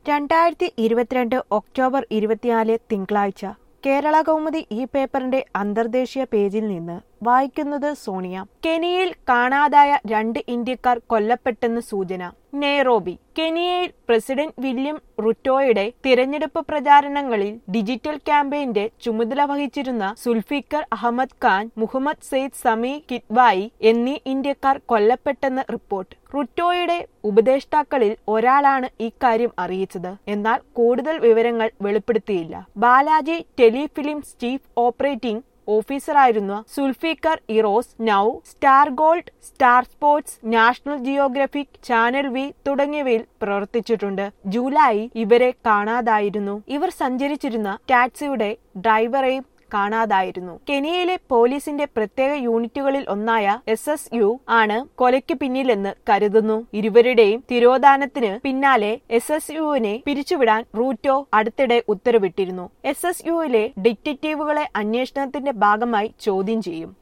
രണ്ടായിരത്തി ഇരുപത്തിരണ്ട് ഒക്ടോബർ ഇരുപത്തിനാല് തിങ്കളാഴ്ച കേരള കൗമുദി ഈ പേപ്പറിന്റെ അന്തർദേശീയ പേജിൽ നിന്ന് വായിക്കുന്നത് സോണിയ കെനിയയിൽ കാണാതായ രണ്ട് ഇന്ത്യക്കാർ കൊല്ലപ്പെട്ടെന്ന് സൂചന നെയ്റോബി കെനിയയിൽ പ്രസിഡന്റ് വില്യം റുറ്റോയുടെ തിരഞ്ഞെടുപ്പ് പ്രചാരണങ്ങളിൽ ഡിജിറ്റൽ ക്യാമ്പയിന്റെ ചുമതല വഹിച്ചിരുന്ന സുൽഫിക്കർ അഹമ്മദ് ഖാൻ മുഹമ്മദ് സെയ്ദ് സമി കിറ്റ്വായി എന്നീ ഇന്ത്യക്കാർ കൊല്ലപ്പെട്ടെന്ന് റിപ്പോർട്ട് റുറ്റോയുടെ ഉപദേഷ്ടാക്കളിൽ ഒരാളാണ് ഇക്കാര്യം അറിയിച്ചത് എന്നാൽ കൂടുതൽ വിവരങ്ങൾ വെളിപ്പെടുത്തിയില്ല ബാലാജി ടെലിഫിലിംസ് ചീഫ് ഓപ്പറേറ്റിംഗ് ഓഫീസറായിരുന്ന Zulfiqar Eros Now Star Gold Star Sports National Geographic channel V തുടങ്ങിയവയിൽ പ്രവർത്തിച്ചിട്ടുണ്ട് ജൂലൈ ഇവരെ കാണാതായിരുന്നു ഇവർ സഞ്ചരിച്ചിരുന്ന ടാക്സിയുടെ ഡ്രൈവറെയും കാണാതായിരുന്നു കെനിയയിലെ പോലീസിന്റെ പ്രത്യേക യൂണിറ്റുകളിൽ ഒന്നായ എസ് എസ് യു ആണ് കൊലയ്ക്ക് പിന്നിലെന്ന് കരുതുന്നു ഇരുവരുടെയും തിരോധാനത്തിന് പിന്നാലെ എസ് എസ് യുവിനെ പിരിച്ചുവിടാൻ റൂറ്റോ അടുത്തിടെ ഉത്തരവിട്ടിരുന്നു എസ് എസ് യുവിലെ ഡിറ്റക്റ്റീവുകളെ അന്വേഷണത്തിന്റെ ഭാഗമായി ചോദ്യം ചെയ്യും